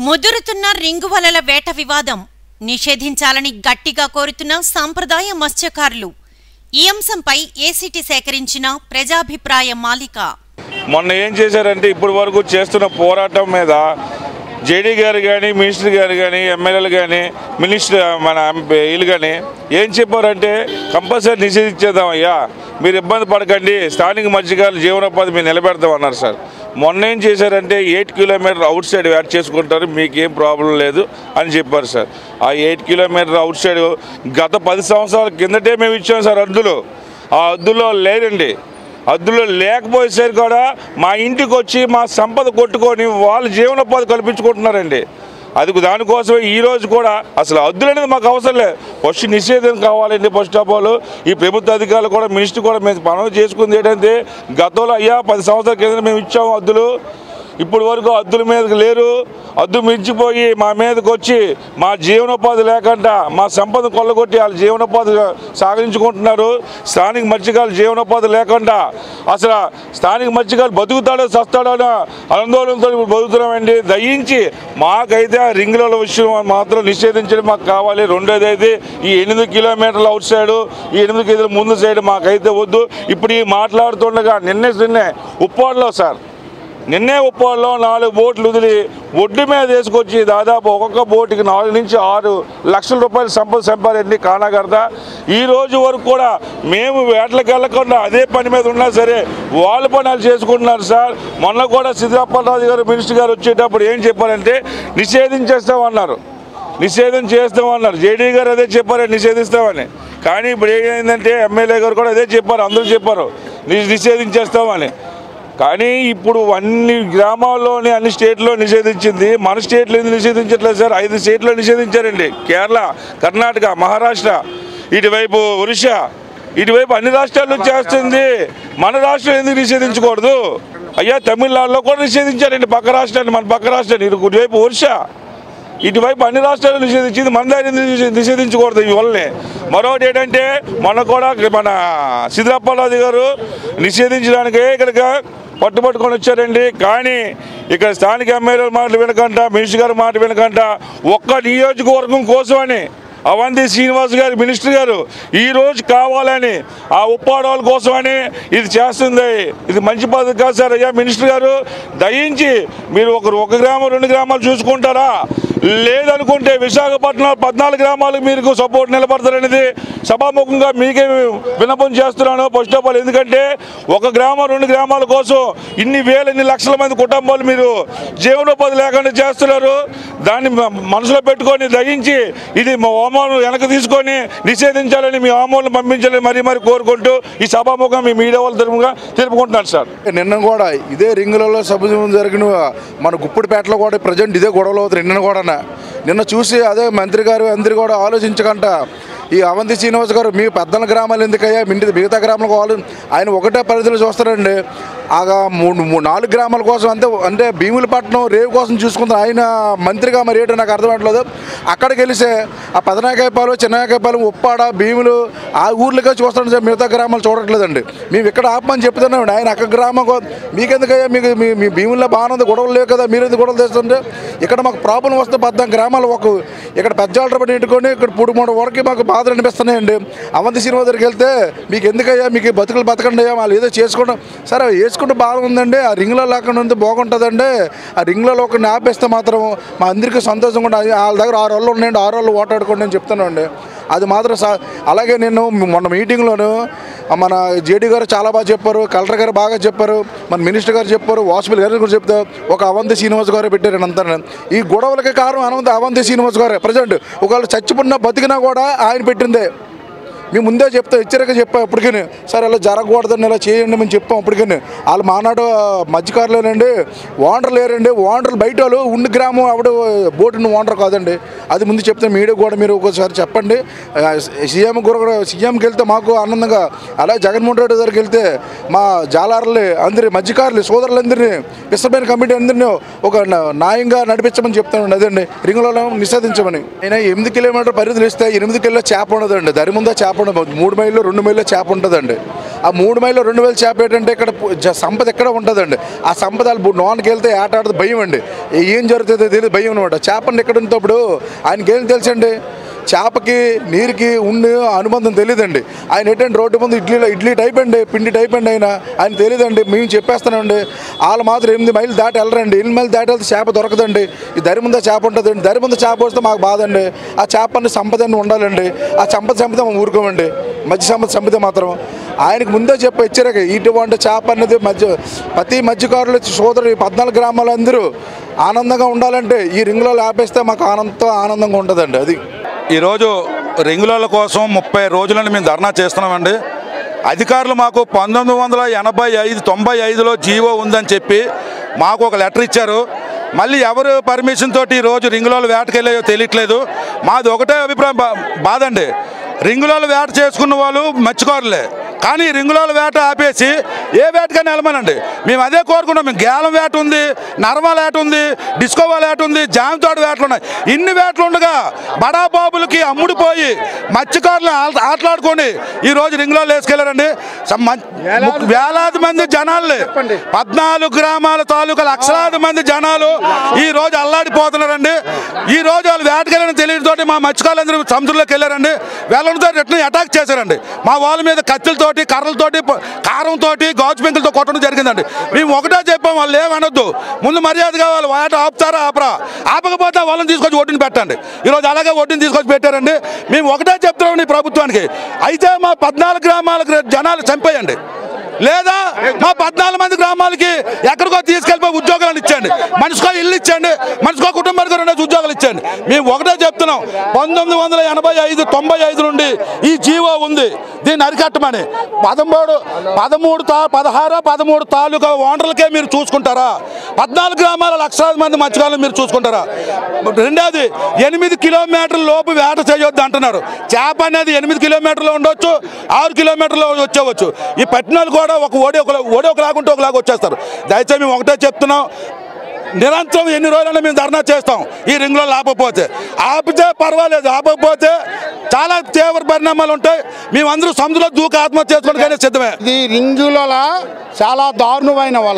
ముదురుతున్న ring వలల వేట వివాదం నిషేధించాలని గట్టిగా కోరుతున్న సాంప్రదాయ మత్స్యకారులు ఈ అంశంపై ఏసీటీ సేకరించిన ప్రజాభిప్రాయ మాలిక మొన్న ఏం చేశారంటే ఇప్పటి వరకు చేస్తున్న పోరాటం మీద జేడీ గారు కానీ మినిస్టర్ గారు కానీ ఎమ్మెల్యేలు కానీ మినిస్టర్ మన ఎంపీ వీళ్ళు కానీ ఏం చెప్పారంటే కంపల్సరీ నిషేధించేద్దాం అయ్యా మీరు ఇబ్బంది పడకండి స్థానిక మత్స్యకారుల జీవనోపాధి మీరు నిలబెడతాం అన్నారు సార్ మొన్న ఏం చేశారంటే eight kilometre outside add చేసుకుంటారు మీకేం ప్రాబ్లం లేదు అని చెప్పారు సార్ ఆ ఎయిట్ కిలోమీటర్ అవుట్ సైడ్ గత పది సంవత్సరాల కిందటే మేము ఇచ్చాం సార్ అద్దులు ఆ అద్దులో లేరండి అద్దులో లేకపోయేసరికి కూడా మా ఇంటికి వచ్చి మా సంపద కొట్టుకొని వాళ్ళ జీవనోపాధి కల్పించుకుంటున్నారండి అది దానికోసం ఈ రోజు కూడా అసలు అద్దులు అనేది మాకు అవసరం లేదు ఫస్ట్ నిషేధం కావాలండి ఫస్ట్ ఆఫ్ ఆల్ ఈ ప్రభుత్వ అధికారులు కూడా మినిస్టర్ కూడా మేము పనులు చేసుకుంది ఏంటంటే గతంలో అయ్యా పది సంవత్సరాల కింద మేము ఇచ్చాము అద్దులు ఇప్పుడు వరకు అద్దుల మీదకి లేరు అద్దు మించిపోయి మా మీదకి వచ్చి మా జీవనోపాధి లేకుండా మా సంపద కొల్లగొట్టి వాళ్ళ జీవనోపాధి సాగించుకుంటున్నారు స్థానిక మత్స్యకారుల జీవనోపాధి లేకుండా అసలు స్థానిక మత్స్యకారులు బతుకుతాడో చస్తాడో అని ఆందోళనతో ఇప్పుడు బతుకుతున్నామండి దయించి మాకైతే ఆ రింగుల విషయం మాత్రం నిషేధించడం మాకు కావాలి రెండోది అయితే ఈ ఎనిమిది కిలోమీటర్ల అవుట్ సైడ్ ఈ ఎనిమిది కిలోమీటర్ల ముందు సైడ్ మాకైతే వద్దు ఇప్పుడు ఈ మాట్లాడుతుండగా నిన్నే నిన్నే ఉప్పాడులో సార్ నిన్నే ఉప్పాడులో నాలుగు బోట్లు వదిలి ఒడ్డు మీద వేసుకొచ్చి దాదాపు ఒక్కొక్క బోటుకి నాలుగు నుంచి ఆరు లక్షల రూపాయలు సంపద సంపాదండి కానాగడత ఈ రోజు వరకు కూడా మేము వేటలకు వెళ్ళకుండా అదే పని మీద ఉన్నా సరే వాళ్ళ పని వాళ్ళు చేసుకుంటున్నారు సార్ మొన్న కూడా సిద్ధాపల్రాజు గారు మినిస్టర్ గారు వచ్చేటప్పుడు ఏం చెప్పారంటే నిషేధించేస్తామన్నారు నిషేధం చేస్తామన్నారు జేడీ గారు అదే చెప్పారు నిషేధిస్తామని కానీ ఇప్పుడు ఏమైందంటే ఎమ్మెల్యే గారు కూడా అదే చెప్పారు అందరూ చెప్పారు ని- నిషేధించేస్తామని కానీ ఇప్పుడు అన్ని గ్రామాల్లోని అన్ని స్టేట్లో నిషేధించింది మన స్టేట్లో ఎందుకు నిషేధించట్లేదు సార్ ఐదు స్టేట్లో నిషేధించారండి కేరళ కర్ణాటక మహారాష్ట్ర ఇటువైపు ఒరిస్సా ఇటువైపు అన్ని రాష్ట్రాల్లో చేస్తుంది మన రాష్ట్రం ఎందుకు నిషేధించకూడదు అయ్యా తమిళనాడులో కూడా నిషేధించారండి పక్క రాష్ట్రాన్ని మన పక్క రాష్ట్రాన్ని ఇటు ఇటువైపు ఒరిస్సా ఇటువైపు అన్ని రాష్ట్రాలు నిషేధించింది మన దాన్ని నిషే- నిషేధించకూడదు ఈ వల్లనే మరొకటి ఏంటంటే మన కూడా మన సిద్ధప్పరాజు గారు నిషేధించడానికే ఇక్కడికి పట్టుబట్టుకొని వచ్చారండి కానీ ఇక్కడ స్థానిక ఎమ్మెల్యేల మాటలు వినకంట మినిస్టర్ గారి మాట వినకంట ఒక్క నియోజకవర్గం కోసమని అవంతి శ్రీనివాస్ గారు మినిస్టర్ గారు ఈ రోజు కావాలని ఆ ఉప్పాడవాళ్ళ కోసమని ఇది చేస్తుంది ఇది మంచి పద్ధతి కాదు సార్ అయ్యా మినిస్టర్ గారు దయించి మీరు ఒకరు ఒక గ్రామం రెండు గ్రామాలు చూసుకుంటారా లేదనుకుంటే విశాఖపట్నం పద్నాలుగు గ్రామాలకు మీరు సపోర్ట్ నిలబడతారనేది సభాముఖంగా మీకే విన్నపం చేస్తున్నాను ఫస్ట్ ఆఫ్ ఆల్ ఎందుకంటే ఒక గ్రామం రెండు గ్రామాల కోసం ఇన్ని వేల ఇన్ని లక్షల మంది కుటుంబాలు మీరు జీవనోపాధి లేకుండా చేస్తున్నారు దాన్ని మ- మనసులో పెట్టుకొని దయించి ఇది మా హోమాలను వెనక తీసుకొని నిషేధించాలని మీ హోమాలను పంపించాలని మరీ మరి కోరుకుంటూ ఈ సభాముఖం మీ మీడియా వాళ్ళ తరఫుగా తెలుపుకుంటున్నాను సార్ నిన్న కూడా ఇదే రింగులలో సభ్యం జరిగిన మన గుప్పిడిపేటలో కూడా ప్రజెంట్ ఇదే గొడవలు అవుతుంది నిన్న కూడా నిన్న చూసి అదే మంత్రి గారు అందరు కూడా ఆలోచించకంట ఈ అవంతి శ్రీనివాస్ గారు మీ పెద్దల గ్రామాలు ఎందుకయ్యా మిగతా మిగతా గ్రామాలకు వాళ్ళు ఆయన ఒకటే పరిధిలో చూస్తారండి ఆగా మూడు మూడు నాలుగు గ్రామాల కోసం అంతే అంటే భీములపట్నం రేవు కోసం చూసుకుంటారు ఆయన మంత్రిగా మరి ఏంటో నాకు అర్థమవట్లేదు అక్కడికి వెళితే ఆ పెదనాయకాయపాలు చిన్నకాయపాలెం ఉప్పాడ భీములు ఆ ఊర్లకే చూస్తాను సార్ మిగతా గ్రామాలు చూడట్లేదండి మేము ఇక్కడ ఆపమని చెప్తున్నామండి ఆయన అక్కడ గ్రామం కో- మీకెందుకయ్యా మీకు మీ మీ భీముల్లో బాగానే ఉంది గొడవలు లేవు కదా మీరు ఎందుకు గొడవలు తెస్తుంటే ఇక్కడ మాకు ప్రాబ్లం వస్తే పద్నాలుగు గ్రామాలు ఒక ఇక్కడ పెద్దాళ్ళ పడి ఇంటుకొని ఇక్కడ పూడి మూడు వరకు మాకు బాధలు అనిపిస్తున్నాయండి అవంతి సినిమా దగ్గరికి వెళ్తే మీకు ఎందుకయ్యా మీకు ఈ బతుకులు బతకండి అయ్యా వాళ్ళు ఏదో చేసుకోవడం సరే వేసుకుంటే బాగుందండి ఆ రింగ్లో లేకుండా ఉంటే బాగుంటుందండి ఆ రింగ్లో ఒకరిని ఆపేస్తే మాత్రం మా అందరికీ సంతోషంగా ఉంటుంది వాళ్ళ దగ్గర ఆరు రోజులు ఉన్నాయండి ఆరు రోజులు ఓటాడుకోండి అని చెప్తున్నానండి అది మాత్రం సా అలాగే నేను మొన్న మీటింగ్లోను మన జేడీ గారు చాలా బాగా చెప్పారు కలెక్టర్ గారు బాగా చెప్పారు మన మినిస్టర్ గారు చెప్పారు వాసుపల్లి గారు కూడా చెప్తారు ఒక అవంతి శ్రీనివాస్ గారు పెట్టారు అంతా ఈ గొడవలకి కారణం అనంత అవంతి శ్రీనివాస్ గారే ప్రజెంట్ ఒకవేళ చచ్చిపోయినా బతికినా కూడా ఆయన పెట్టిందే మేము ముందే చెప్తాం హెచ్చరిక చెప్పాం ఇప్పటికీ సరే ఇలా జరగకూడదని ఇలా చేయండి మేము చెప్పాం ఇప్పటికీ వాళ్ళు మానాడు మధ్యకారులేనండి ఓనర్ లేరండి ఓనర్లు బయట వాళ్ళు ఉండి గ్రామం ఆవిడ బోటుని ఓనర్ కాదండి అది ముందు చెప్తే మీడియా కూడా మీరు ఒకసారి చెప్పండి ఆ, సీఎం కూడా సీఎంకి వెళ్తే మాకు ఆనందంగా అలా జగన్మోహన్ రెడ్డి దగ్గరికి వెళ్తే మా జాలారులు అందరి మధ్యకారులు సోదరులందరినీ విశ్వమైన కమిటీ అందరినీ ఒక న- న్యాయంగా నడిపించమని చెప్తానండి అదండి రింగులలో నిషేధించమని అయినా ఎనిమిది కిలోమీటర్ పరిధిలు ఇస్తే ఎనిమిది కిలో చేప ఉండదండి దరి ముందే చేప ఉండదు మూడు మైళ్ళు రెండు మైళ్ళు చేప ఉంటుందండి ఆ మూడు మైళ్ళు రెండు వేలు చేప ఏంటంటే ఇక్కడ పు- జ- సంపద ఎక్కడ ఉంటుందండి ఆ సంపద వాళ్ళు బు- లోనికి వెళ్తే ఆట ఆడితే భయం అండి ఏం జరుగుతుందో తెలియదు భయం అనమాట చేపండి ఎక్కడ ఉంటప్పుడు ఆయనకి ఏం తెలుసండి చేపకి నీరుకి ఉండి అనుబంధం తెలియదండి ఆయన ఏంటంటే రోడ్డు ముందు ఇడ్లీలో ఇడ్లీ టైప్ అండి పిండి టైప్ అండి ఆయన ఆయన తెలియదండి మేము చెప్పేస్తానండి వాళ్ళు మాత్రం ఎనిమిది మైళ్ళు దాటి వెళ్ళరండి ఎనిమిది మైళ్ళు దాటి వెళ్తే చేప దొరకదండి ఈ దరి ముందు చేప ఉంటుందండి దరి ముందు చేప వస్తే మాకు బాధ అండి ఆ చేపని సంపద అని ఉండాలండి ఆ సంపద సంపద మేము ఊరుకోమండి మధ్య సంపద సంపద మాత్రం ఆయనకు ముందే చెప్పి ఇచ్చారు ఇటువంటి చేప అనేది మధ్య ప్రతి మధ్యకారులు సోదరు ఈ పద్నాలుగు గ్రామాలు అందరూ ఆనందంగా ఉండాలంటే ఈ రింగ్లో ఆపేస్తే మాకు ఆనందంతో ఆనందంగా ఉంటుందండి అది ఈరోజు రింగుల కోసం ముప్పై రోజులని మేము ధర్నా చేస్తున్నామండి అధికారులు మాకు పంతొమ్మిది వందల ఎనభై ఐదు తొంభై ఐదులో జీవో ఉందని చెప్పి మాకు ఒక లెటర్ ఇచ్చారు మళ్ళీ ఎవరు పర్మిషన్ తోటి ఈరోజు రింగులలో వేటకెళ్ళాయో తెలియట్లేదు మాది ఒకటే అభిప్రాయం బా బాధ అండి రింగులలో వేట చేసుకున్న వాళ్ళు మర్చికోరులే కానీ రింగులలో వేట ఆపేసి ఏ వేటకైనా వెళ్ళమనండి మేము అదే కోరుకున్నాం మేము గేలం వేట ఉంది నర్మల వేట ఉంది డిస్కోవా వేట ఉంది జామతోడు వేటలు ఉన్నాయి ఇన్ని వేటలు ఉండగా బడా బాబులకి అమ్ముడిపోయి మత్స్యకారులు ఆట- ఆటలాడుకొని ఈ రోజు రింగులలో వేసుకెళ్లారండి సమ్ మం- ము- వేలాది మంది జనాలు పద్నాలుగు గ్రామాల తాలూకా లక్షలాది మంది జనాలు ఈ రోజు అల్లాడిపోతున్నారండి ఈ రోజు వాళ్ళు వేటకెళ్ళని తెలియటతోటి మా మత్స్యకారులందరూ సముద్రంలోకి వెళ్ళారండి వెళ్ళడంతో రిటర్న్ అటాక్ చేశారండి మా వాళ్ళ మీద కత్తులతోటి కర్రలతోటి ప- కారంతోటి గాజు పెంకులతో కొట్టడం జరిగిందండి మేము ఒకటే చెప్పాం వాళ్ళు ఏమనొద్దు ముందు మర్యాదగా వాళ్ళు వేట ఆపుతారా ఆపరా ఆపకపోతే వాళ్ళని తీసుకొచ్చి ఒడ్డుని పెట్టండి ఈరోజు అలాగే ఒడ్డుని తీసుకొచ్చి పెట్టారండి మేము ఒకటే చెప్తున్నాం ఈ ప్రభుత్వానికి అయితే మా పద్నాలుగు గ్రామాలకు జనాలు చంపేయండి లేదా మా పద్నాలుగు మంది గ్రామాలకి ఎక్కడికో తీసుకెళ్ళిపోయి ఉద్యోగాలు ఇచ్చండి మనిషికో ఇల్లు ఇచ్చండి మనిషికో కుటుంబానికి రెండు ఉద్యోగాలు ఇచ్చండి మేము ఒకటే చెప్తున్నాం పంతొమ్మిది వందల ఎనభై ఐదు తొంభై ఐదు నుండి ఈ జీవో ఉంది దీన్ని అరికట్టమని పదమూడు పదమూడు తా పదహారు పదమూడు తాలూకా ఓనర్లకే మీరు చూసుకుంటారా పద్నాలుగు గ్రామాల లక్షలాది మంది మత్స్యకారులు మీరు చూసుకుంటారా రెండోది ఎనిమిది కిలోమీటర్ల లోపు వేట చేయొద్దు అంటున్నారు చేప అనేది ఎనిమిది కిలోమీటర్లు ఉండొచ్చు ఆరు కిలోమీటర్లు వచ్చేవచ్చు ఈ పట్టినాలు కూడా ఒక ఓడి ఒక ఓడి ఒకలాగా ఉంటే ఒకలాగా వచ్చేస్తారు దయచేసి మేము ఒకటే చెప్తున్నాం నిరంతరం ఎన్ని రోజులైనా మేము ధర్నా చేస్తాం ఈ రింగ్లో ఆపకపోతే ఆపితే పర్వాలేదు ఆపకపోతే చాలా తీవ్ర పరిణామాలు ఉంటాయి మేమందరూ సముద్రంలో దూక ఆత్మహత్య చేసుకోవడానికి సిద్ధమే ఇది రింగుల చాలా దారుణమైన వల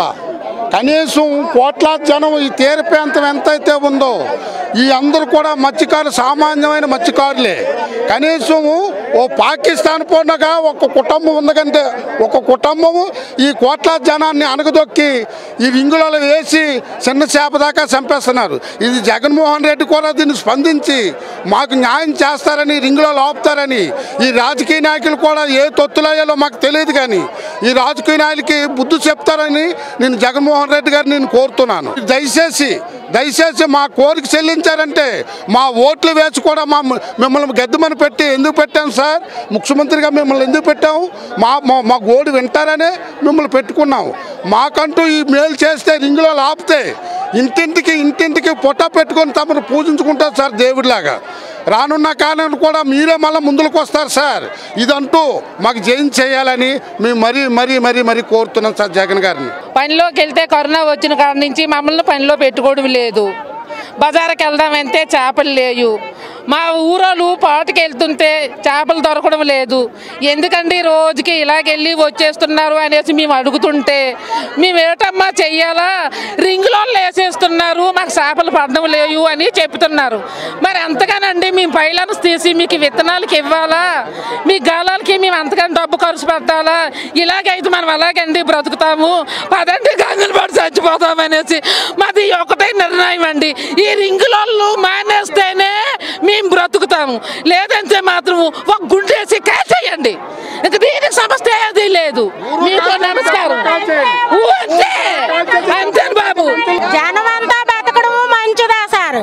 కనీసం కోట్లాది జనం ఈ తీర ప్రాంతం ఎంతైతే ఉందో ఈ అందరూ కూడా మత్స్యకారులు సామాన్యమైన మత్స్యకారులే కనీసం ఓ పాకిస్తాన్ పోనగా ఒక కుటుంబం ఉందకంటే ఒక కుటుంబము ఈ కోట్లాది జనాన్ని అనగదొక్కి ఈ రింగులలో వేసి చిన్న చేప దాకా చంపేస్తున్నారు ఇది జగన్మోహన్ రెడ్డి కూడా దీన్ని స్పందించి మాకు న్యాయం చేస్తారని రింగులో ఆపుతారని ఈ రాజకీయ నాయకులు కూడా ఏ తొత్తులయ్యాలో మాకు తెలియదు కానీ ఈ రాజకీయ నాయకులకి బుద్ధి చెప్తారని నేను జగన్మోహన్ రెడ్డి గారిని నేను కోరుతున్నాను దయచేసి దయచేసి మా కోరిక చెల్లించారంటే మా ఓట్లు వేసి కూడా మా మిమ్మల్ని గద్దెమని పెట్టి ఎందుకు పెట్టాం సార్ ముఖ్యమంత్రిగా మిమ్మల్ని ఎందుకు పెట్టాము మా మా- మా గోడు వింటారనే మిమ్మల్ని పెట్టుకున్నాం మాకంటూ ఈ మేలు చేస్తే రింగులో ఆపితే ఇంటింటికి ఇంటింటికి పొట్ట పెట్టుకొని తమను పూజించుకుంటారు సార్ దేవుడిలాగా రానున్న కాలం కూడా మీరే మళ్ళీ ముందుకు వస్తారు సార్ ఇదంటూ మాకు జైన్ చేయాలని మేము మరీ మరీ మరీ మరీ కోరుతున్నాం సార్ జగన్ గారిని పనిలోకి వెళ్తే కరోనా వచ్చిన కాడ నుంచి మమ్మల్ని పనిలో పెట్టుకోవడం లేదు బజార్కి వెళ్దామంటే చేపలు లేవు మా ఊరోళ్ళు పాటకి వెళ్తుంటే చేపలు దొరకడం లేదు ఎందుకండి రోజుకి ఇలాగెళ్ళి వచ్చేస్తున్నారు అనేసి మేము అడుగుతుంటే మేము ఏటమ్మా చెయ్యాలా రింగులో వేసేస్తున్నారు మాకు చేపలు పడడం లేవు అని చెప్తున్నారు మరి అంతగానండి మేము పైలను తీసి మీకు విత్తనాలకి ఇవ్వాలా మీ గాలాలకి మేము అంతగాని డబ్బు ఖర్చు పెట్టాలా ఇలాగైతే మనం అలాగండి బ్రతుకుతాము పదండి గంగలు పడి చచ్చిపోతాం అనేసి మాది ఒకటే నిర్ణయం అండి ఈ రింగులోళ్ళు మానేస్తేనే మేము బ్రతుకుతాము లేదంటే మాత్రం ఒక గుండేసి కాసేయండి ఇంక దీనికి సమస్య ఏది లేదు మీకు నమస్కారం ఊ అంతే అంతే బాబు జనమంతా బతకడం మంచిదా సార్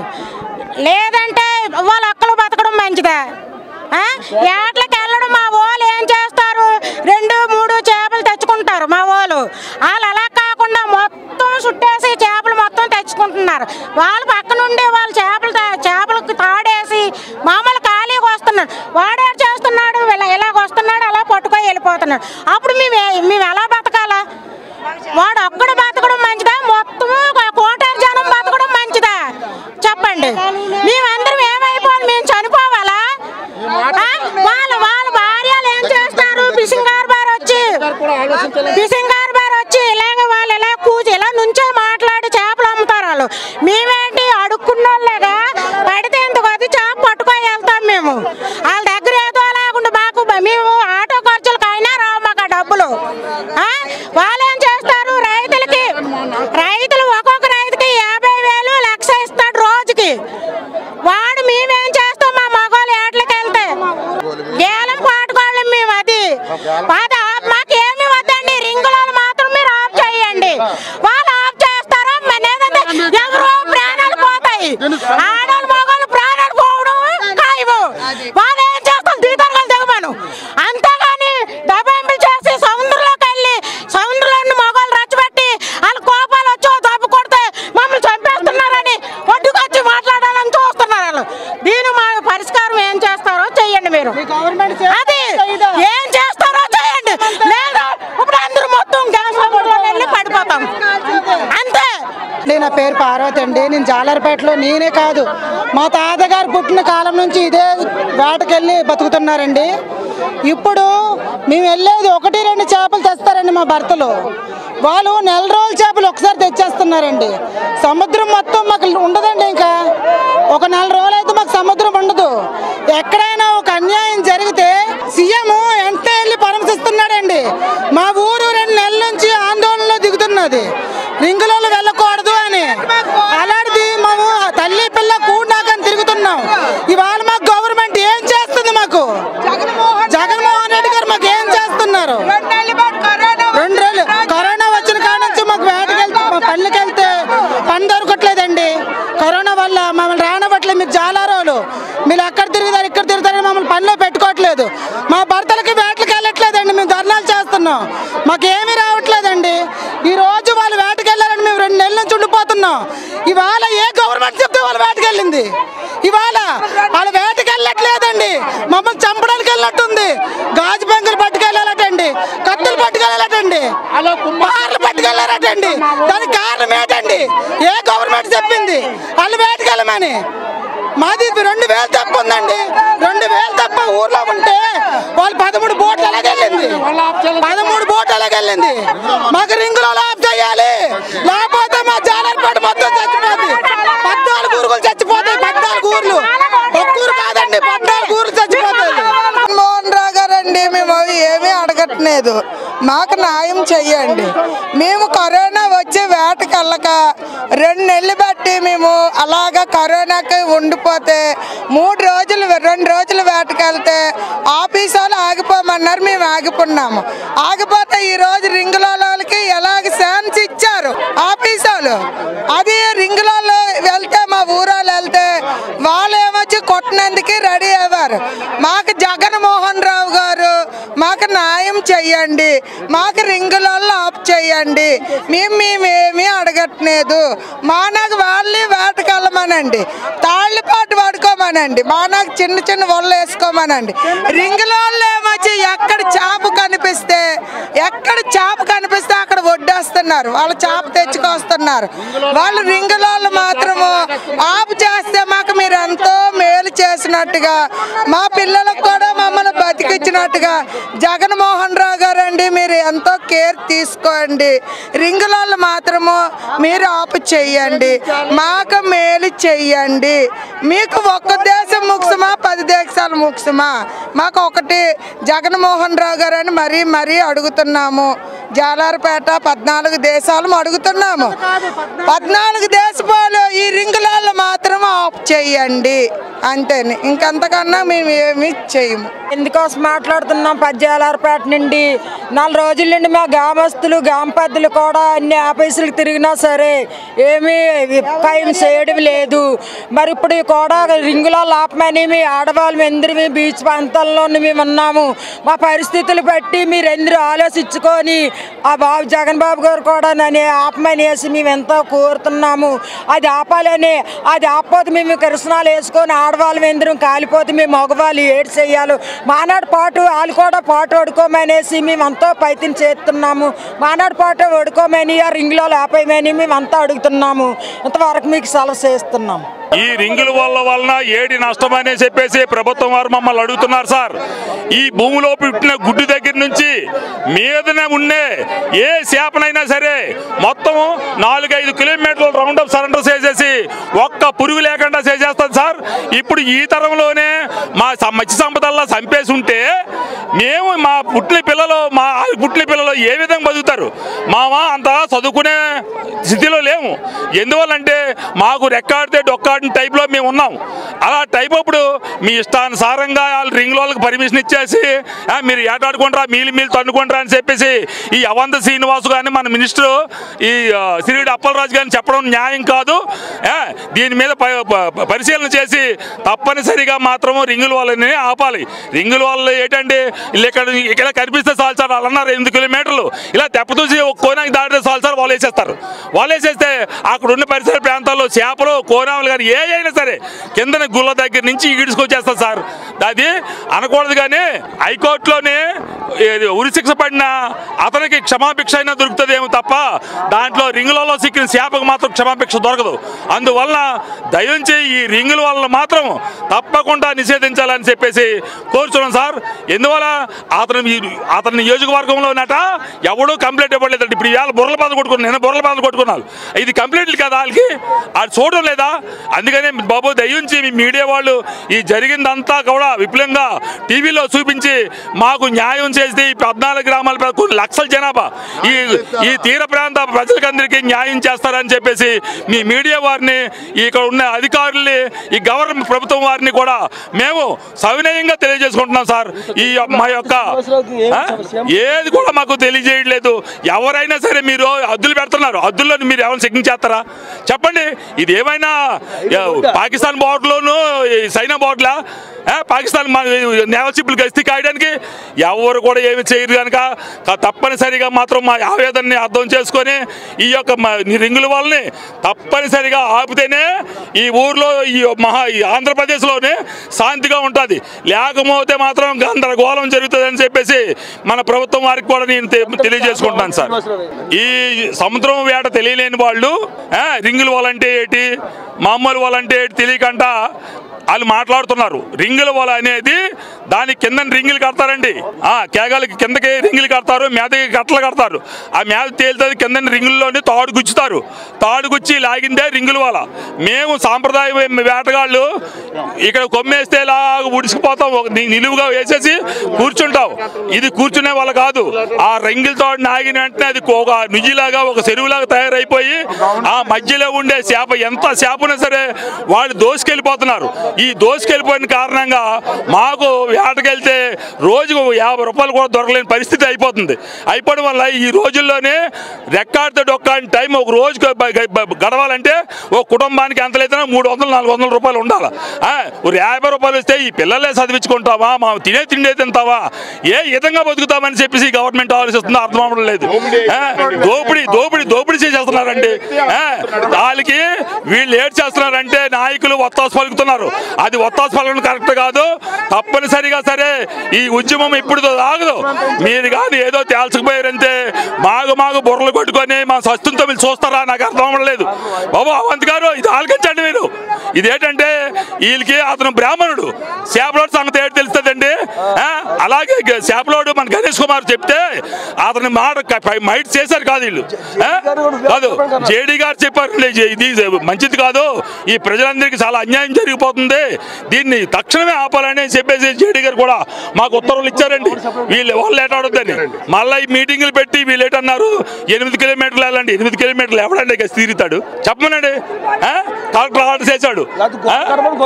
లేదంటే వాళ్ళ ఒక్కలు బతకడం మంచిదా ఆ? ఏట్లకి వెళ్ళడం మా వాళ్ళు ఏం చేస్తారు రెండు మూడు చేపలు తెచ్చుకుంటారు మా వాళ్ళు వాళ్ళు అలా కాకుండా మొత్తం చుట్టేసి చేపలు మొత్తం తెచ్చుకుంటున్నారు వాళ్ళు పక్క నుండి వాళ్ళు చేపలు తా- చేపలకు తాడేసి మామూలు ఖాళీగా వస్తున్నాడు వాడేడు చేస్తున్నాడు ఇలా ఇలాగ వస్తున్నాడు అలా పట్టుకొని వెళ్ళిపోతున్నాడు అప్పుడు మేము ఏ- మేము ఎలా బతకాలా వాడు ఒక్కడు బతకడం మంచిదా మొత్తము కోటారు జనం బతకడం మంచిదా చెప్పండి మేమందరం ఏమైపోవాలి మేము చనిపోవాలా ఆ? వాళ్ళ వాళ్ళ భార్యలు ఏం చేస్తారు ఫిషింగ్ హార్బర్ వచ్చి ఫిషింగ్ హార్బర్ వచ్చి ఇలాగ వాళ్ళు ఇలా కూర్చి ఇలా నుంచో మాట్లాడి చేపలు అమ్ముతారు వాళ్ళు మేమేంటి అడుక్కున్నోళ్ళగా పడితే ఎందుకు అది చేప పట్టుకొని వెళ్తాం మేము వాళ్ళ దగ్గర ఏదో లేకుండా మాకు బ- మేము ఆటో ఖర్చులకు అయినా రావు మాకు ఆ డబ్బులు ఆ? వాళ్ళు ఏం చేస్తారు రైతులకి రైతులు ఒక్కొక్క రైతుకి యాభై వేలు లక్ష ఇస్తాడు రోజుకి వాడు మేమేం చేస్తాం మా మగవాళ్ళు ఏట్లకి వెళ్తే గేలం పాటుకోవాలి మేము అది అది ఆప్- మాకేమి వద్దండి రింగులను మాత్రం మీరు ఆఫ్ చేయండి వాళ్ళు ఆఫ్ చేస్తారో మన ఏదంటే ఎవరో ప్రాణాలు పోతాయి ఆడవాళ్ళు మగవాళ్ళు ప్రాణాలు పోవడం ఖాయము వాళ్ళు ఏం చేస్తాం దీతాలు దిగమను అంతేగాని దబాయింపులు చేసి సముద్రంలోకి వెళ్ళి సముద్రంలో మగవాళ్ళు రచ్చబెట్టి వాళ్ళ కోపాలు వచ్చి ఓ దెబ్బ కొడితే మమ్మల్ని చంపేస్తున్నారని ఒడ్డుకొచ్చి మాట్లాడాలని చూస్తున్నారు వాళ్ళు దీని మా పరిష్కారం ఏం చేస్తారో చెయ్యండి మీరు అది ఏం చేస్తారో చేయండి లేదా ఇప్పుడు అందరూ మొత్తం గ్యాస్ లో వెళ్ళి పడిపోతాం అంతే అండి నా పేరు పార్వతి అండి నేను జాలర్పేటలో నేనే కాదు మా తాతగారు పుట్టిన కాలం నుంచి ఇదే వేటకెళ్ళి బతుకుతున్నారండి ఇప్పుడు మేము వెళ్ళేది ఒకటి రెండు చేపలు తెస్తారండి మా భర్తలు వాళ్ళు నెల రోజుల చేపలు ఒకసారి తెచ్చేస్తున్నారండి సముద్రం మొత్తం మాకు ఉండదండి ఇంకా ఒక నెల రోజులు అయితే మాకు సముద్రం ఉండదు ఎక్కడైనా ఒక అన్యాయం జరిగితే సీఎం వెంటనే వెళ్ళి పరామర్శిస్తున్నాడండి మా ఊరు రెండు నెలల నుంచి ఆందోళనలో దిగుతున్నది రింగులలో వెళ్ళకూడదు అని అలాంటిది మేము తల్లి పిల్ల కూడాకని తిరుగుతున్నాం ఇవాళ మాకు గవర్నమెంట్ ఏం చేస్తుంది మాకు జగన్మోహన్ రెడ్డి గారు మాకు ఏం చేస్తున్నారు రెండు రోజులు కరోనా వచ్చిన కాడ నుంచి మాకు వేటకెళ్తే మా పనులకి వెళ్తే పని దొరకట్లేదండి కరోనా వల్ల మమ్మల్ని రానవ్వట్లేదు మీరు జాలారోలు మీరు ఎక్కడ తిరుగుతారు ఇక్కడ తిరుగుతారని మమ్మల్ని పనిలో పెట్టుకోవట్లేదు మా భర్తలకి వేటలకు వెళ్ళట్లేదండి మేము ధర్నాలు చేస్తున్నాం మాకు ఏమీ రావట్లేదండి ఈ రోజు వాళ్ళు వేటకి వెళ్ళారని మేము రెండు నెలల నుంచి ఉండిపోతున్నాం ఇవాళ ఏ గవర్నమెంట్ చెప్తే వాళ్ళు వేటకి వెళ్ళింది ఇవాళ వాళ్ళు వేటకి వెళ్ళట్లేదండి మమ్మల్ని చంపడానికి వెళ్ళినట్టుంది గాజు బెంకులు పట్టుకెళ్ళాలటండి కత్తులు పట్టుకెళ్ళాలటండి కార్లు పట్టుకెళ్ళారటండి దానికి కారణం ఏంటండి ఏ గవర్నమెంట్ చెప్పింది వాళ్ళు వేటకెళ్ళమని మాది రెండు వేలు తప్ప ఉందండి రెండు వేలు తప్ప ఊర్లో ఉంటే వాళ్ళు పదమూడు బోట్లు ఎలాగెళ్ళింది పదమూడు బోట్లు ఎలాగెళ్ళింది మాకు రింగులో ఆఫ్ చేయాలి లేకపోతే మా జాలర్పాటు మొత్తం చచ్చిపోతుంది పద్నాలుగు ఊరులు చచ్చిపోతాయి పద్నాలుగు ఊర్లు ఒక్క ఊరు కాదండి పద్నాలుగు ఊర్లు చచ్చిపోతాయి మోహన్ రావు గారండి మేము ఏమీ అడగట్లేదు మాకు న్యాయం చెయ్యండి మేము కరోనా వచ్చి వేటకెళ్ళక రెండు నెలలు బట్టి మేము అలాగా కరోనాకి ఉండిపోతే మూడు రోజులు రెండు రోజులు వేటకెళ్తే ఆఫీస్ వాళ్ళు ఆగిపోమన్నారు మేము ఆగిపోన్నాము ఆగిపోతే ఈ రోజు రింగులకి ఎలాగ ఛాన్స్ ఇచ్చారు ఆఫీస్ వాళ్ళు అది రింగులలో వెళ్తే మా ఊరాలు వెళ్తే వాళ్ళు ఏమొచ్చి కొట్టినందుకు రెడీ అయ్యారు మాకు జగన్మోహన్ రావు గారు మాకు న్యాయం చెయ్యండి మాకు రింగులలో ఆఫ్ చేయండి మేము మేమేమీ అడగట్లేదు మా నాకు వాళ్ళే వేటకెళ్ళమనండి తాళ్ళపాటు పడుకోమనండి మా నాకు చిన్న చిన్న వల్ల వేసుకోమనండి రింగులలో ఏమొచ్చి ఎక్కడ చేప కనిపిస్తే ఎక్కడ చేప కనిపిస్తే అక్కడ వడ్డేస్తున్నారు వాళ్ళు చేప తెచ్చుకొస్తున్నారు వాళ్ళు రింగులలో మాత్రము ఆపు చేస్తే మాకు మీరు ఎంతో మేలు చేసినట్టుగా మా పిల్లలకు కూడా మమ్మల్ని బతికించినట్టుగా జగన్మోహన్ రావు గారండి మీరు ఎంతో కేర్ తీసుకోండి రింగులలో మాత్రము మీరు ఆపు చెయ్యండి మాకు మేలు చెయ్యండి మీకు ఒక్క దేశం ముఖ్యమా పది దేశాలు ముఖ్యమా మాకు ఒకటి జగన్మోహన్ రావు గారని మరీ మరీ అడుగుతున్నాము జాలారపేట పద్నాలుగు దేశాలు అడుగుతున్నాము పద్నాలుగు దేశపాలు ఈ రింగులలో మాత్రం ఆఫ్ చేయండి అంతేని ఇంకంతకన్నా మేము ఏమీ చేయము ఎందుకోసం మాట్లాడుతున్నాం పద్యాలారపేట నుండి నాలుగు రోజుల నుండి మా గ్రామస్తులు గ్రామ పెద్దలు కూడా అన్ని ఆఫీసులకు తిరిగినా సరే ఏమీ విప్పాయం చేయడం లేదు మరి ఇప్పుడు కూడా రింగులో లాపమని మీ ఆడవాళ్ళు ఎందరు మీ బీచ్ ప్రాంతాల్లో మేము ఉన్నాము మా పరిస్థితులు బట్టి మీరు ఎందరూ ఆలోచించుకొని ఆ బాబు జగన్ బాబు గారు కూడా నన్ను ఆపమని వేసి మేము ఎంతో కోరుతున్నాము అది ఆపాలని అది ఆపపోతే మేము కిరసనాలు వేసుకొని ఆడవాళ్ళం ఎందరం కాలిపోతే మేము మగవాళ్ళు ఏడు చెయ్యాలి మానాడు పాటు వాళ్ళు కూడా పాటు వడుకోమనేసి మేము ఎంతో పైతిని చేస్తున్నాము మానాడు పాటు వడుకోమని ఆ రింగ్లో లేపేయమని మేము అంతా అడుగుతున్నాము ఇంతవరకు మీకు సెలవు చేస్తున్నాము ఈ రింగుల వల్ల వలన ఏడి నష్టమని చెప్పేసి ప్రభుత్వం వారు మమ్మల్ని అడుగుతున్నారు సార్ ఈ భూమిలో పుట్టిన గుడ్డు దగ్గర నుంచి మీదనే ఉండే ఏ చేపనైనా సరే మొత్తం నాలుగైదు కిలోమీటర్ల రౌండ్ అప్ సరెండర్ చేసేసి ఒక్క పురుగు లేకుండా చేసేస్తుంది సార్ ఇప్పుడు ఈ తరంలోనే మా స- మత్స్య సంపదల్లా చంపేసి ఉంటే మేము మా పుట్టిన పిల్లలు మా పుట్టిన పిల్లలు ఏ విధంగా బతుకుతారు మామ అంత చదువుకునే స్థితిలో లేము ఎందువల్లంటే మాకు రెక్కాడితే డొక్కాడిన టైప్లో మేము ఉన్నాం అలా టైప్ అప్పుడు మీ ఇష్టానుసారంగా వాళ్ళు రింగ్ వాళ్ళకి పర్మిషన్ ఇచ్చేసి "ఆ, మీరు ఏటాడుకుంటారా మీలు మీలు తన్నుకుంటారా అని చెప్పేసి ఈ అవంత శ్రీనివాసు కానీ మన మినిస్టర్ ఈ ఆ, సిరిడి అప్పలరాజు గారిని చెప్పడం న్యాయం కాదు ఆ, దీని మీద ప- ప- పరిశీలన చేసి తప్పనిసరిగా మాత్రము రింగుల వాళ్ళని ఆపాలి రింగుల వాళ్ళు ఏంటంటే వీళ్ళు ఇక్కడ ఇక్కడ కనిపిస్తే చాలు సార్ వాళ్ళు అన్నారు ఎనిమిది కిలోమీటర్లు ఇలా తెప్పతూసి ఒక కోనాకి దాటితే చాలు సార్ వాళ్ళు వేసేస్తారు వాళ్ళు వేసేస్తే అక్కడ ఉన్న పరిసర ప్రాంతాల్లో చేపలు కోనాములు కానీ ఏ అయినా సరే కిందన గుళ్ళ దగ్గర నుంచి ఈడ్చుకొచ్చేస్తారు సార్ అది అనకూడదు కానీ హైకోర్టులోనే ఏది ఉరిశిక్ష పడిన అతనికి క్షమాభిక్ష అయినా దొరుకుతుందేమో తప్ప దాంట్లో రింగులలో సిక్కిన చేపకు మాత్రం క్షమాభిక్ష దొరకదు అందువలన దయించి ఈ రింగుల వల్ల మాత్రం తప్పకుండా నిషేధించాలని చెప్పేసి కోరుచున్నాం సార్ ఎందువల్ల అతను ఈ- అతని నియోజకవర్గంలో నట ఎవడూ కంప్లైంట్ ఇవ్వలేదు ఇప్పుడు ఇవాళ బుర్రల బాధ కొట్టుకున్నాను నేను బుర్రల బాధ కొట్టుకున్నాను ఇది కంప్లైంట్లు కదా వాళ్ళకి అది చూడడం లేదా అందుకనే బాబు దయించి మీ మీడియా వాళ్ళు ఈ జరిగిందంతా కూడా విపులంగా టీవీలో చూపించి మాకు న్యాయం చేసి ఈ పద్నాలుగు గ్రామాల ప్ర- కొన్ని లక్షల జనాభా ఈ ఈ తీర ప్రాంత ప్రజలకందరికీ న్యాయం చేస్తారని చెప్పేసి మీ మీడియా వారిని ఇక్కడ ఉన్న అధికారుల్ని ఈ గవర్నమెంట్ ప్రభుత్వం వారిని కూడా మేము సవినయంగా తెలియజేసుకుంటున్నాం సార్ ఈ మా యొక్క ఆ? ఏది కూడా మాకు తెలియజేయట్లేదు ఎవరైనా సరే మీరు హద్దులు పెడుతున్నారు హద్దుల్లో మీరు ఎవరైనా చెకింగ్ చేస్తారా చెప్పండి ఇది ఏమైనా ఆ, పాకిస్తాన్ బార్డర్లోను చైనా బార్డర్లా ఆ, పాకిస్తాన్ నేవల్ షిప్లు గస్తీ కాయడానికి ఎవరు కూడా ఏమి చేయరు కనుక క- తప్పనిసరిగా మాత్రం మా ఆవేదనని అర్థం చేసుకొని ఈ యొక్క మ- ఈ రింగుల వాళ్ళని తప్పనిసరిగా ఆపితేనే ఈ ఊర్లో ఈ మహా ఈ ఆంధ్రప్రదేశ్లోనే శాంతిగా ఉంటుంది లేకపోతే మాత్రం గందరగోళం జరుగుతుందని చెప్పేసి మన ప్రభుత్వం వారికి కూడా నేను తె- తెలియజేసుకుంటున్నాను సార్ ఈ సముద్రం వేట తెలియలేని వాళ్ళు ఆ, రింగుల వాళ్ళంటే ఏంటి మామూలు వాళ్ళంటే ఏంటి తెలియకుండా వాళ్ళు మాట్లాడుతున్నారు రింగుల వల అనేది దాని కింద రింగులు కడతారండి ఆ కేగాలకి కిందకి రింగులు కడతారు మేదకి కట్టలు కడతారు ఆ మేద తేలుతుంది కింద రింగుల్లోని తాడు గుచ్చుతారు తాడు గుచ్చి లాగిందే రింగుల వల మేము సాంప్రదాయ వేటగాళ్ళు ఇక్కడ కొమ్మేస్తే ఇలాగ ఉడిసిపోతాం ఒక ని- నిలువుగా వేసేసి కూర్చుంటాం ఇది కూర్చునే వాళ్ళ కాదు ఆ రింగుల తాడు నాగిన వెంటనే అది ఒక నుజిలాగా ఒక చెరువులాగా తయారైపోయి ఆ మధ్యలో ఉండే చేప ఎంత చేపనా సరే వాళ్ళు దోసుకెళ్ళిపోతున్నారు ఈ దోసుకెళ్ళిపోయిన కారణంగా మాకు వేటకెళ్తే రోజుకు యాభై రూపాయలు కూడా దొరకలేని పరిస్థితి అయిపోతుంది అయిపోవడం వల్ల ఈ రోజుల్లోనే రెక్కాడితే డొక్కాడిన టైం ఒక రోజుకు బ- గ- గడవాలంటే ఒక కుటుంబానికి ఎంత లేదన్నా మూడు వందలు నాలుగు వందల రూపాయలు ఉండాలి ఆ, ఒక యాభై రూపాయలు వస్తే ఈ పిల్లలే చదివించుకుంటావా మా తినే తిండే తింటావా ఏ విధంగా బతుకుతామని చెప్పేసి ఈ గవర్నమెంట్ ఆలోచిస్తుందో అర్థం అవ్వడం లేదు ఆ, దోపిడీ దోపిడీ దోపిడీ చేసేస్తున్నారండి ఆ, వాళ్ళకి వీళ్ళు ఏడ్ చేస్తున్నారంటే నాయకులు ఒత్తాసు పలుకుతున్నారు అది ఒత్తాసు పలకడం కరెక్ట్ కాదు తప్పనిసరిగా సరే ఈ ఉద్యమం ఇప్పుడు ఆగదు మీరు కానీ ఏదో తేల్చకపోయారంటే మాగు మాగు బుర్రలు కొట్టుకొని మా సస్తుంతో మీరు చూస్తారా నాకు అర్థం అవ్వలేదు బాబు అవంత్ గారు ఇది ఆలకించండి మీరు ఇదేంటంటే వీళ్ళకి అతను బ్రాహ్మణుడు చేపలోడు సంగతి ఏంటి తెలుస్తుందండి ఆ, అలాగే గ- చేపలోడు మన గణేష్ కుమార్ చెప్తే అతని మాట క- పై- మైట్ చేశారు కాదు వీళ్ళు ఆ? కాదు జేడీ గారు చెప్పారు ఇది మంచిది కాదు ఈ ప్రజలందరికీ చాలా అన్యాయం జరిగిపోతుంది దీన్ని తక్షణమే ఆపాలని చెప్పేసి జేడీ గారు కూడా మాకు ఉత్తర్వులు ఇచ్చారండి వీళ్ళు వాళ్ళు ఏటాడొద్దని మళ్ళీ ఈ మీటింగులు పెట్టి వీళ్ళు ఏటన్నారు ఎనిమిది కిలోమీటర్లు వెళ్ళండి ఎనిమిది కిలోమీటర్లు ఎవడండి ఇక తీరుతాడు చెప్పమనండి ఆ? కలెక్టర్ ఆర్డర్ చేశాడు ఆ?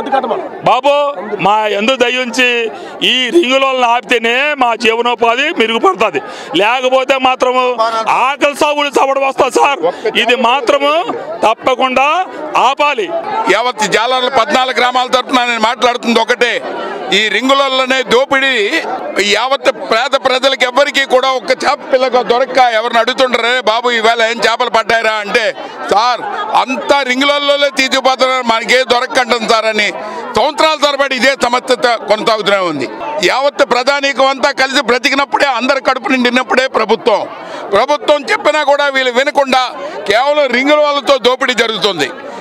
బాబు మా ఎందు దయించి ఈ రింగులను ఆపితేనే మా జీవనోపాధి మెరుగుపడుతుంది లేకపోతే మాత్రము ఆకలి సాగులు చవడ వస్తుంది సార్ ఇది మాత్రము తప్పకుండా ఆపాలి యావత్ జాలర్ల పద్నాలుగు గ్రామాల తరఫున నేను మాట్లాడుతుంది ఒకటే ఈ రింగులలోనే దోపిడీ యావత్ పేద ప్రజలకు ఎవరికి కూడా ఒక్క చేప పిల్లకు దొరక్క ఎవరిని అడుగుతుంటారే బాబు ఈవేళ ఏం చేపలు పడ్డాయిరా అంటే సార్ అంతా రింగులలోనే తీసుకుపోతున్నారు మనకే దొరక్కంటుంది సార్ అని సంవత్సరాల తరబడి ఇదే సమస్య కొనసాగుతూనే ఉంది యావత్ ప్రధానికం అంతా కలిసి బ్రతికినప్పుడే అందరి కడుపు నిండినప్పుడే ప్రభుత్వం ప్రభుత్వం చెప్పినా కూడా వీళ్ళు వినకుండా కేవలం రింగుల వాళ్ళతో దోపిడీ జరుగుతుంది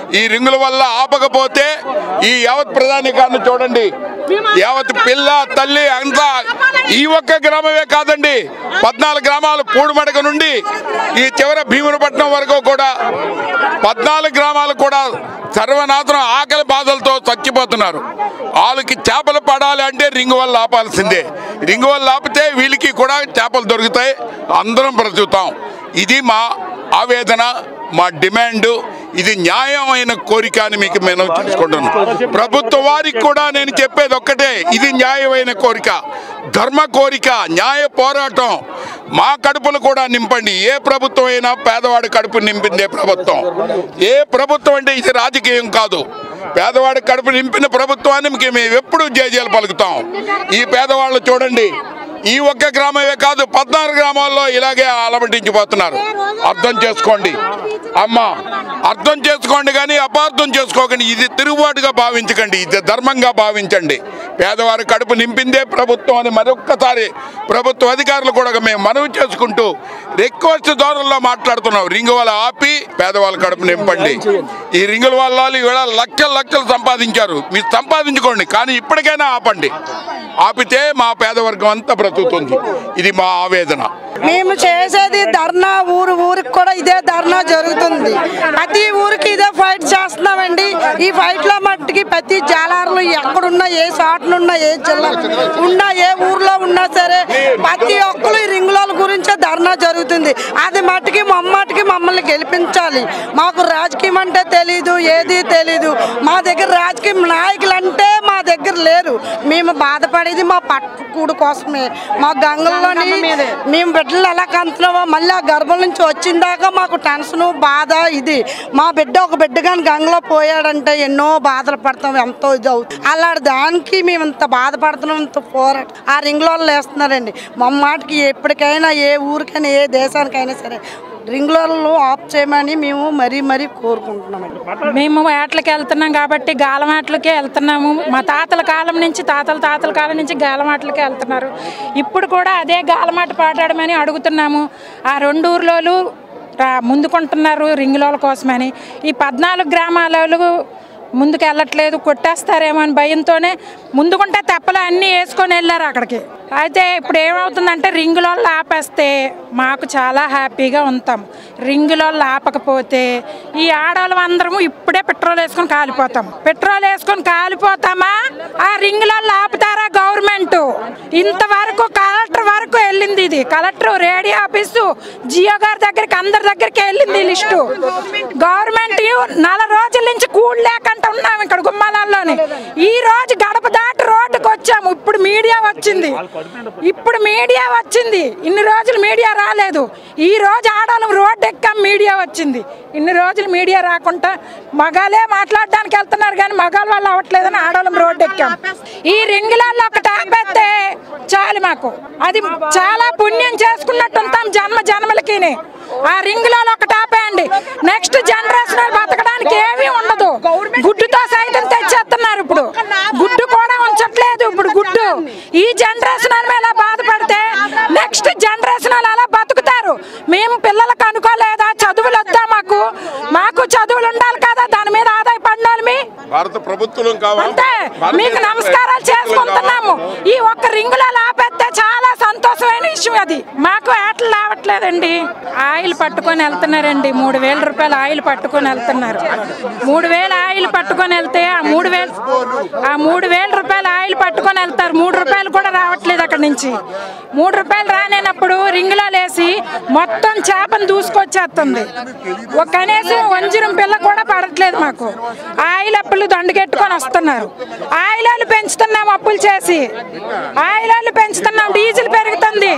ఈ రింగుల వల్ల ఆపకపోతే ఈ యావత్ ప్రధానికాన్ని చూడండి యావత్ పిల్ల తల్లి అంతా ఈ ఒక్క గ్రామమే కాదండి పద్నాలుగు గ్రామాలు పూడిమడక నుండి ఈ చివర భీమునిపట్నం వరకు కూడా పద్నాలుగు గ్రామాలు కూడా సర్వనాశనం ఆకలి బాధలతో చచ్చిపోతున్నారు వాళ్ళకి చేపలు పడాలి అంటే రింగు వల్ల ఆపాల్సిందే రింగు వల్ల ఆపితే వీళ్ళకి కూడా చేపలు దొరుకుతాయి అందరం బ్రతుకుతాం ఇది మా ఆవేదన మా డిమాండ్ ఇది న్యాయమైన కోరిక అని మీకు మేము తెలుసుకుంటున్నాం ప్రభుత్వ వారికి కూడా నేను చెప్పేది ఒక్కటే ఇది న్యాయమైన కోరిక ధర్మ కోరిక న్యాయ పోరాటం మా కడుపులు కూడా నింపండి ఏ ప్రభుత్వం అయినా పేదవాడి కడుపు నింపిందే ప్రభుత్వం ఏ ప్రభుత్వం అంటే ఇది రాజకీయం కాదు పేదవాడి కడుపు నింపిన ప్రభుత్వానికి మేము ఎప్పుడు జేజేలు పలుకుతాం ఈ పేదవాళ్ళు చూడండి ఈ ఒక్క గ్రామమే కాదు పద్నాలుగు గ్రామాల్లో ఇలాగే అలమటించిపోతున్నారు అర్థం చేసుకోండి అమ్మ అర్థం చేసుకోండి కానీ అపార్థం చేసుకోకండి ఇది తిరుగుబాటుగా భావించకండి ఇది ధర్మంగా భావించండి పేదవారి కడుపు నింపిందే ప్రభుత్వం అని మరొక్కసారి ప్రభుత్వ అధికారులు కూడా మేము మనవి చేసుకుంటూ రిక్వెస్ట్ ధోరణిలో మాట్లాడుతున్నాం రింగు వల్ల ఆపి పేదవాళ్ళ కడుపు నింపండి ఈ రింగుల వల్ల ఇవాళ లక్షలు లక్షలు సంపాదించారు మీరు సంపాదించుకోండి కానీ ఇప్పటికైనా ఆపండి ఆపితే మా పేదవర్గం అంతా బ్రతుకుతుంది ఇది మా ఆవేదన మేము చేసేది ధర్నా ఊరు ఊరికి కూడా ఇదే ధర్నా జరుగుతుంది ప్రతి ఊరికి ఇదే ఫైట్ చేస్తున్నామండి ఈ ఫైట్ లో మట్టుకి ప్రతి జాలారులు ఎక్కడున్నా ఏ చోటనున్నా ఏ జిల్లా ఉన్నా ఏ ఊర్లో ఉన్నా సరే ప్రతి ఒక్కరు ఈ రింగుల గురించే ధర్నా జరుగుతుంది అది మట్టుకి మమ్మటికి మమ్మల్ని గెలిపించాలి మాకు రాజకీయం అంటే తెలీదు ఏది తెలీదు మా దగ్గర రాజకీయ నాయకులు అంటే మా దగ్గర లేరు మేము బాధపడేది మా పట్టుకూడు కోసమే మా గంగల్లోని మేము బిడ్డలు ఎలా కంటున్నామో మళ్ళీ ఆ గర్భం నుంచి వచ్చిందాక మాకు టెన్షన్ బాధ ఇది మా బిడ్డ ఒక బిడ్డ కానీ గంగలో పోయాడంటే ఎన్నో బాధలు పడతాం ఎంతో ఇది అవుతుంది అలాంటి దానికి మేము ఇంత బాధపడుతున్నాం ఇంత పోరాటం ఆ రింగ్లో వేస్తున్నారండి మా మాటకి ఎప్పటికైనా ఏ ఊరికైనా ఏ దేశానికైనా సరే రింగ్లలో ఆఫ్ చేయమని మేము మరీ మరీ కోరుకుంటున్నామండి మేము వేటలకి వెళ్తున్నాం కాబట్టి గాలం ఆటలకే వెళ్తున్నాము మా తాతల కాలం నుంచి తాతల తాతల కాలం నుంచి గాలం ఆటలకే వెళ్తున్నారు ఇప్పుడు కూడా అదే గాలమాట పాడాడమని అడుగుతున్నాము ఆ రెండు ఊర్లోలు రా ముందుకుంటున్నారు రింగులోల కోసమని ఈ పద్నాలుగు గ్రామాలలో ముందుకు వెళ్ళట్లేదు కొట్టేస్తారేమో అని భయంతోనే ముందుకుంటే తెప్పలు అన్నీ వేసుకొని వెళ్ళారు అక్కడికి అయితే ఇప్పుడు ఏమవుతుందంటే రింగులో ఆపేస్తే మాకు చాలా హ్యాపీగా ఉంటాం రింగులో ఆపకపోతే ఈ ఆడవాళ్ళం అందరము ఇప్పుడే పెట్రోల్ వేసుకొని కాలిపోతాం పెట్రోల్ వేసుకొని కాలిపోతామా ఆ రింగులో ఆపుతారా గవర్నమెంట్ ఇంతవరకు కలెక్టర్ వరకు వెళ్ళింది ఇది కలెక్టర్ రేడియో ఆఫీసు జియో గారి దగ్గరికి అందరి దగ్గరికి వెళ్ళింది ఈ లిస్టు గవర్నమెంట్ నెల రోజుల నుంచి కూడు లేకుండా ఉన్నాం ఇక్కడ గుమ్మాలలోని ఈ రోజు గడప దాటి రోడ్డుకు వచ్చాము ఇప్పుడు మీడియా వచ్చింది ఇప్పుడు మీడియా వచ్చింది ఇన్ని రోజులు మీడియా రాలేదు ఈ రోజు ఆడవాళ్ళం రోడ్డు ఎక్కాం మీడియా వచ్చింది ఇన్ని రోజులు మీడియా రాకుండా మగాలే మాట్లాడడానికి వెళ్తున్నారు కానీ మగాళ్ళ వాళ్ళు అవ్వట్లేదని ఆడవాళ్ళం రోడ్డు ఎక్కాం ఈ రింగులలో ఒకటి ఆపేస్తే చాలు మాకు అది చాలా పుణ్యం చేసుకున్నట్టు ఉంటాం జన్మ జన్మలకి ఆ రింగులలో ఒకటి ఆపేయండి నెక్స్ట్ జనరేషన్ బతకడానికి ఏమీ ఉండదు గుడ్డుతో సైతం తెచ్చేస్తున్నారు ఇప్పుడు గుడ్డు కూడా ఉంచట్లేదు ఇప్పుడు గుడ్డు ఈ జనరేషన్ వాళ్ళు ఎలా బాధపడితే నెక్స్ట్ జనరేషన్ వాళ్ళు అలా బతుకుతారు మేము పిల్లలకు అనుకోలేదా చదువులు వద్దా మాకు మాకు చదువులు ఉండాలి కదా దాని మీద ఆదాయపడిన వాళ్ళమి భారత ప్రభుత్వం కావాలి అంతే మీకు నమస్కారాలు చేసుకుంటున్నాము ఈ ఒక్క రింగులో ఆపేస్తే చాలా సంతోషమైన విషయం అది మాకు ఏటలు రావట్లేదండి ఆయిల్ పట్టుకొని వెళ్తున్నారండి మూడు వేల రూపాయలు ఆయిల్ పట్టుకొని వెళ్తున్నారు మూడు వేల ఆయిల్ పట్టుకొని వెళ్తే ఆ మూడు వేలు ఆ మూడు వేల రూపాయలు ఆయిల్ పట్టుకొని వెళ్తారు మూడు రూపాయలు కూడా రావట్లేదు అక్కడి నుంచి మూడు రూపాయలు రానేనప్పుడు రింగులో లేసి మొత్తం చేపను దూసుకొచ్చేస్తుంది ఒక కనీసం వంజరం పిల్ల కూడా పడట్లేదు మాకు ఆయిల్ అప్పులు దండుకెట్టుకొని వస్తున్నారు ఆయిలాలు పెంచుతున్నాం అప్పులు చేసి ఆయిలాలు పెంచుతున్నాం డీజిల్ పెరుగుతుంది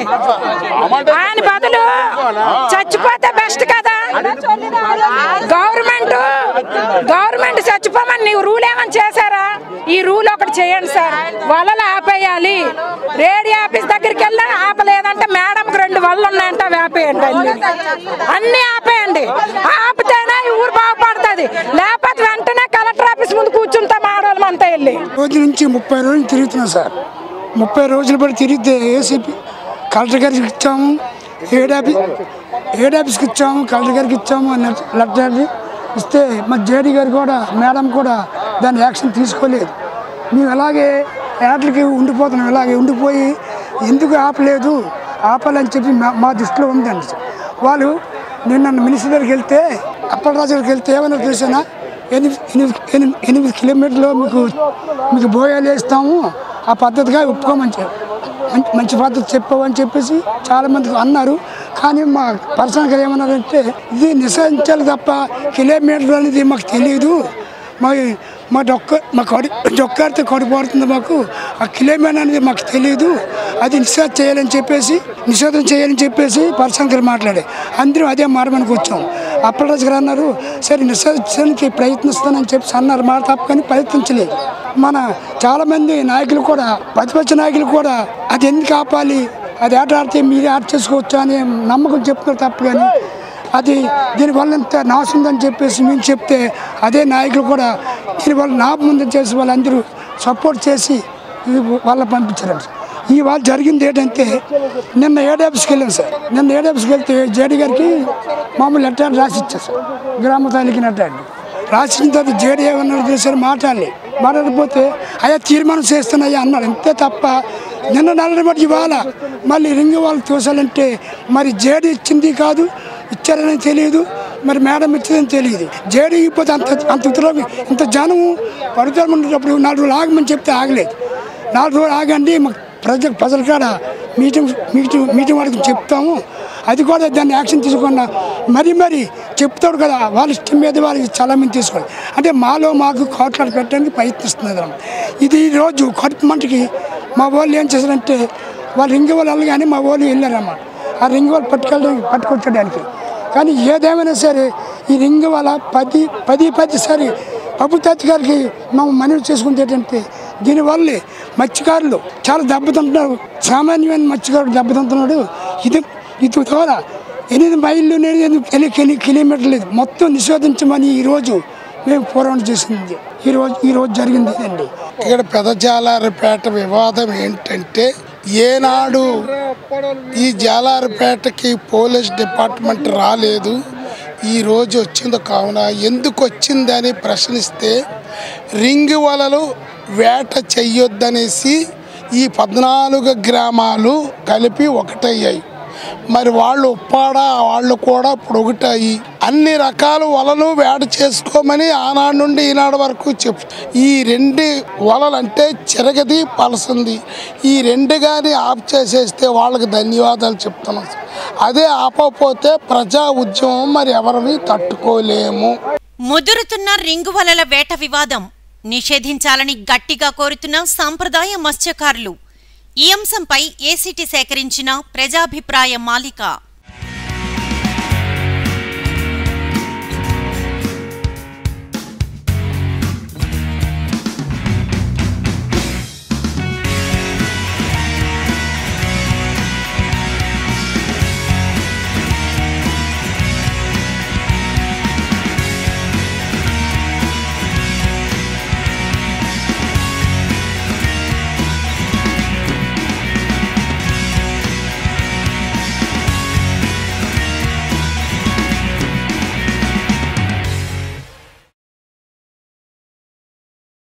ఆయన బదులు చచ్చిపోతే బెస్ట్ కదా గవర్నమెంట్ గవర్నమెంట్ చచ్చిపోమని నీవు రూల్ ఏమని చేశారా ఈ రూల్ ఒకటి చేయండి సార్ వలలు ఆపేయాలి రేడియో ఆఫీస్ దగ్గరికి వెళ్ళా ఆపలేదంటే మేడంకి రెండు వలలు ఉన్నాయంట అవి ఆపేయండి అన్ని అన్ని ఆపేయండి ఆపితేనే ఈ ఊరు బాగుపడుతుంది లేకపోతే వెంటనే కలెక్టర్ ఆఫీస్ ముందు కూర్చుంటాం ఆడవాళ్ళం అంతా వెళ్ళి రోజు నుంచి ముప్పై రోజులు తిరుగుతున్నాం సార్ ముప్పై రోజులు బట్టి తిరిగితే ఏసీపీ కలెక్టర్ గారికి ఇచ్చాము ఏడ్ ఆఫీస్ ఏడ్ ఆఫీస్కి ఇచ్చాము కలెక్టర్ గారికి ఇచ్చాము లెఫ్ట్ ఆఫీస్ ఇస్తే మా జేడీ గారు కూడా మేడం కూడా దాని యాక్షన్ తీసుకోలేదు మేము అలాగే ఏటలకి ఉండిపోతున్నాం ఇలాగే ఉండిపోయి ఎందుకు ఆపలేదు ఆపాలని చెప్పి మా- మా దృష్టిలో ఉందండి వాళ్ళు నిన్న మినిస్టర్ దగ్గరికి వెళ్తే అప్పలరాజు గారికి వెళ్తే ఏమైనా తెలిసినా ఎనిమిది ఎనిమిది ఎనిమిది ఎనిమిది కిలోమీటర్లు మీకు మీకు బోయాలు వేస్తాము ఆ పద్ధతిగా ఒప్పుకోమని చెప్పి మంచి మంచి పద్ధతి చెప్పావని చెప్పేసి చాలా మంది అన్నారు కానీ మా పర్సనల్గా ఏమన్నారంటే ఇది నిశ్చయించాలి తప్ప కిలోమీటర్ అనేది మాకు తెలియదు మా మా డొక్క మా కడి డొక్కడితే కడుపడుతుంది మాకు ఆ కిలోమీటర్ అనేది మాకు తెలియదు అది నిషేధం చేయాలని చెప్పేసి నిషేధం చేయాలని చెప్పేసి పర్సనల్గా మాట్లాడే అందరూ అదే మారమనికి వచ్చాం అప్పలరాజు గారు అన్నారు సరే నిషేధించడానికి ప్రయత్నిస్తానని చెప్పి అన్నారు మాట తప్ప కానీ ప్రయత్నించలేదు మన చాలామంది నాయకులు కూడా ప్రతిపక్ష నాయకులు కూడా అది ఎందుకు ఆపాలి అది ఆట ఆడితే మీరే ఆట చేసుకోవచ్చు అని నమ్మకం చెప్తున్నారు తప్ప కానీ అది దీనివల్ల ఇంత నాశ ఉందని చెప్పేసి మేము చెప్తే అదే నాయకులు కూడా దీనివల్ల నాపం ఉందని చేసి వాళ్ళందరూ సపోర్ట్ చేసి ఈ వాళ్ళ పంపించారు ఈ వాళ్ళు జరిగింది ఏంటంటే నిన్న ఏడు ఆఫీస్కి వెళ్ళాం సార్ నిన్న ఏడు ఆఫీస్కి వెళ్తే జేడీ గారికి మామూలు లెటర్ రాసి ఇచ్చారు సార్ గ్రామ తాలూకి లెటర్ రాసిన తర్వాత జేడీ ఏమన్నారు చేశారు మాట్లాడాలి మాట్లాడకపోతే అయ్యా తీర్మానం చేస్తున్నాయ్యా అన్నారు అంతే తప్ప నిన్న నల్లరి మట్టి ఇవాళ మళ్ళీ రింగు వాళ్ళు తోసాలంటే మరి జేడీ ఇచ్చింది కాదు ఇచ్చారని తెలియదు మరి మేడం ఇచ్చిందని తెలియదు జేడీ ఇకపోతే అంత అంత ఉత్తరం ఇంత జనం పడుతారు ఉండేటప్పుడు నాలుగు రోజులు ఆగమని చెప్తే ఆగలేదు నాలుగు రోజులు ఆగండి మాకు ప్రజ ప్రజల కాడ మీటింగ్ మీటింగ్ మీటింగ్ వాళ్ళకి చెప్తాము అది కూడా దాన్ని యాక్షన్ తీసుకున్నా మరి మరి చెప్తాడు కదా వాళ్ళ ఇష్టం మీద వాళ్ళకి చాలా మంది తీసుకోవాలి అంటే మాలో మాకు కోట్లాడు పెట్టడానికి ప్రయత్నిస్తున్నది అన్నమాట. ఇది ఈరోజు కడుపు మంటకి మా వాళ్ళు ఏం చేశారంటే వాళ్ళు రింగి వాళ్ళు వెళ్ళగానే మా వాళ్ళు వెళ్ళారన్నమాట ఆ రింగి వాళ్ళు పట్టుకెళ్ళడానికి పట్టుకొచ్చడానికి కానీ ఏదేమైనా సరే ఈ రింగ్ వల్ల పది పది పది సారి ప్రభుత్వ అధికారికి మేము మనవి చేసుకుంటే ఏంటంటే దీనివల్ల మత్స్యకారులు చాలా దెబ్బతింటున్నారు సామాన్యమైన మత్స్యకారుడు దెబ్బతింటున్నాడు ఇది ఇది ద్వారా ఎనిమిది మైళ్ళు నేను ఎన్ని ఎన్ని కిలోమీటర్లు లేదు మొత్తం నిషేధించమని ఈరోజు మేము పోరాటం చేసింది ఈరోజు ఈరోజు జరిగింది ఇదండి ఇక్కడ పెదజాలారిపేట వివాదం ఏంటంటే ఏనాడు ఈ జాలారిపేటకి పోలీస్ డిపార్ట్మెంట్ రాలేదు ఈ రోజు వచ్చింది కావున ఎందుకు వచ్చిందని ప్రశ్నిస్తే రింగ్ వలలు వేట చెయ్యొద్దనేసి ఈ పద్నాలుగు గ్రామాలు కలిపి ఒకటయ్యాయి మరి వాళ్ళు ఉప్పాడ వాళ్ళు కూడా ఇప్పుడు ఒకటాయి అన్ని రకాల వలలు వేట చేసుకోమని ఆనాడు నుండి ఈనాడు వరకు చెప్ ఈ రెండు వలలు అంటే చిరగది పలసింది ఈ రెండు కానీ ఆఫ్ చేసేస్తే వాళ్ళకి ధన్యవాదాలు చెప్తున్నాం అదే ఆపకపోతే ప్రజా ఉద్యమం మరి ఎవరిని తట్టుకోలేము ముదురుతున్న రింగు వలల వేట వివాదం నిషేధించాలని గట్టిగా కోరుతున్న సాంప్రదాయ మత్స్యకారులు ఈ అంశంపై ఏసీటీ సేకరించిన ప్రజాభిప్రాయ మాలిక